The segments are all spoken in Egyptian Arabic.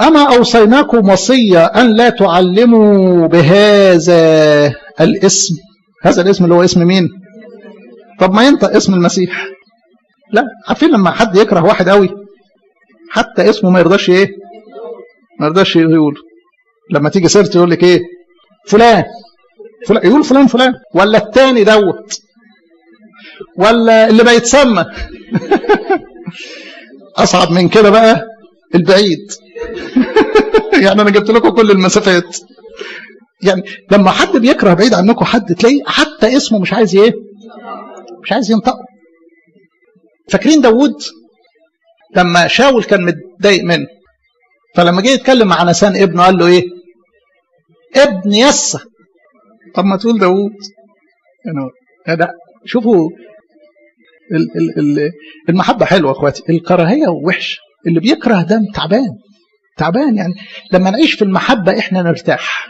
أما أوصيناكم وصية أن لا تعلموا بهذا الاسم هذا الاسم اللي هو اسم مين طب ما ينطق اسم المسيح لا عارفين لما حد يكره واحد قوي حتى اسمه ما يرضاش ايه ما يرضاش يقول لما تيجي سيرته يقول لك ايه فلان فلان يقول فلان فلان ولا التاني دوت ولا اللي بيتسمى اصعب من كده بقى البعيد يعني انا جبت لكم كل المسافات يعني لما حد بيكره بعيد عنكم حد تلاقي حتى اسمه مش عايز ايه مش عايز ينطقه فاكرين داوود لما شاول كان متضايق منه فلما جه يتكلم مع نسان ابنه قال له ايه ابن يسى طب ما تقول داوود يعني ده شوفوا ال ال ال المحبة حلوة اخواتي الكراهية وحش اللي بيكره ده تعبان تعبان يعني لما نعيش في المحبة احنا نرتاح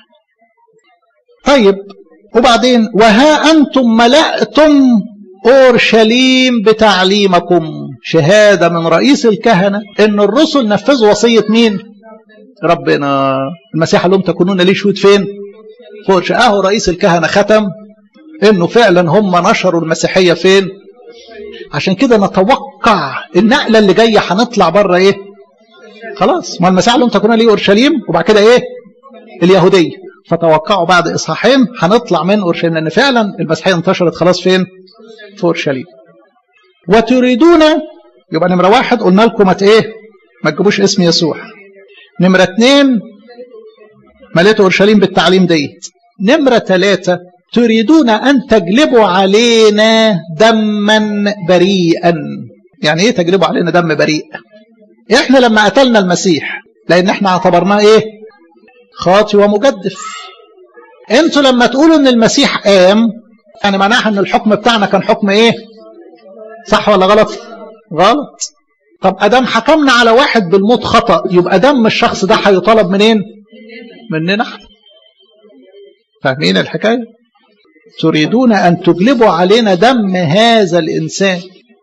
طيب وبعدين وها أنتم ملأتم أورشليم بتعليمكم شهادة من رئيس الكهنة إن الرسل نفذوا وصية مين ربنا المسيح لهم تكونون ليه شهود فين فوق أهو رئيس الكهنة ختم إنه فعلا هم نشروا المسيحية فين عشان كده نتوقع النقلة اللي جاية هنطلع بره إيه خلاص ما المسيح لهم تكونون ليه أورشليم وبعد كده إيه اليهودية فتوقعوا بعد إصحاحين هنطلع من أورشليم لأن فعلا المسيحية انتشرت خلاص فين في أورشليم وتريدون يبقى نمرة واحد قلنا لكم ما ايه ما تجيبوش اسم يسوع نمرة اتنين مليتوا أورشليم بالتعليم ديت نمرة ثلاثة تريدون أن تجلبوا علينا دما بريئا يعني ايه تجلبوا علينا دم بريء احنا لما قتلنا المسيح لان احنا اعتبرناه ايه خاطي ومجدف انتوا لما تقولوا ان المسيح قام يعني معناها ان الحكم بتاعنا كان حكم ايه صح ولا غلط غلط طب ادام حكمنا على واحد بالموت خطأ يبقى دم الشخص ده هيطلب منين مننا احنا فاهمين الحكاية تريدون ان تجلبوا علينا دم هذا الانسان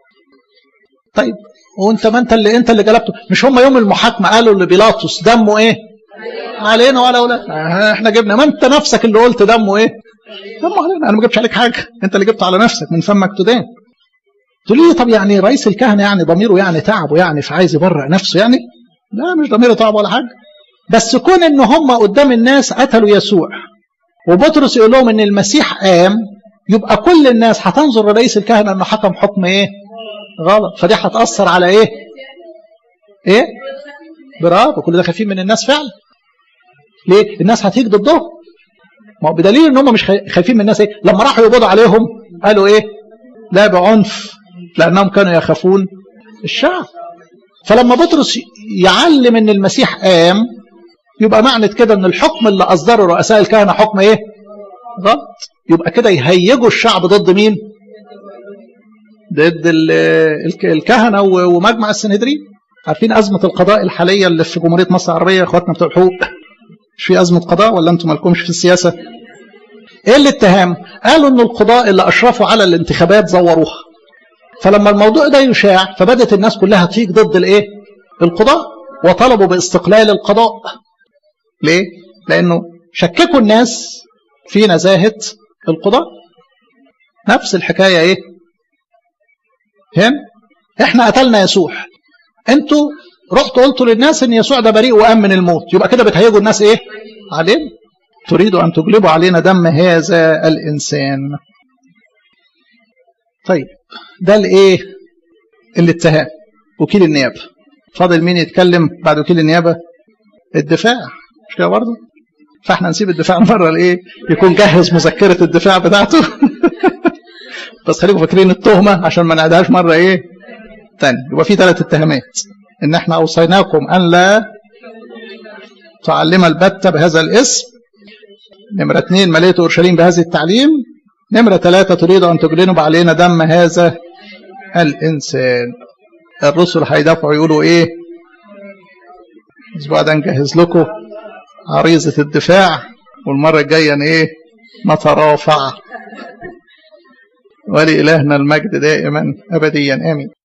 طيب وانت ما انت اللي انت اللي جلبته مش هم يوم المحاكمه قالوا لبيلاطس دمه ايه علينا ولا ولا احنا جبنا ما انت نفسك اللي قلت دمه ايه دمه علينا انا ما جبتش عليك حاجه انت اللي جبته على نفسك من فمك تدان تقول لي طب يعني رئيس الكهنه يعني ضميره يعني تعبه يعني فعايز يبرئ نفسه يعني لا مش ضميره تعب ولا حاجه بس كون ان هم قدام الناس قتلوا يسوع وبطرس يقول لهم ان المسيح قام يبقى كل الناس هتنظر لرئيس الكهنه انه حكم حكم ايه غلط فدي هتاثر على ايه ايه برافو كل ده خايفين من الناس فعلا ليه الناس هتيجي ضدهم ما هو بدليل ان هم مش خايفين من الناس ايه لما راحوا يقبضوا عليهم قالوا ايه لا بعنف لانهم كانوا يخافون الشعب فلما بطرس يعلم ان المسيح قام يبقى معنى كده ان الحكم اللي اصدره رؤساء الكهنه حكم ايه غلط يبقى كده يهيجوا الشعب ضد مين ضد الكهنه ومجمع السنهدرين عارفين ازمه القضاء الحاليه اللي في جمهوريه مصر العربيه اخواتنا بتوع الحقوق مش في ازمه قضاء ولا انتم مالكمش في السياسه ايه الاتهام قالوا ان القضاء اللي اشرفوا على الانتخابات زوروها فلما الموضوع ده يشاع فبدت الناس كلها تيجي ضد الايه القضاء وطلبوا باستقلال القضاء ليه لانه شككوا الناس في نزاهه القضاء نفس الحكايه ايه فهم احنا قتلنا يسوع انتوا رحتوا قلتوا للناس ان يسوع ده بريء وقام من الموت يبقى كده بتهيجوا الناس ايه علينا تريدوا ان تجلبوا علينا دم هذا الانسان طيب ده الايه الاتهام وكيل النيابه فاضل مين يتكلم بعد وكيل النيابه الدفاع مش كده برضه فاحنا نسيب الدفاع مره لايه يكون جهز مذكره الدفاع بتاعته بس خليكم فاكرين التهمه عشان ما نعدهاش مره ايه تاني يبقى في ثلاث اتهامات ان احنا اوصيناكم ان لا تعلم البتة بهذا الاسم نمرة اثنين مليت اورشليم بهذا التعليم نمرة ثلاثة تريد ان تجلنوا علينا دم هذا الانسان الرسل هيدافعوا يقولوا ايه الاسبوع ده نجهز لكم عريضة الدفاع والمرة الجاية ايه نترافع ولإلهنا المجد دائما أبديا آمين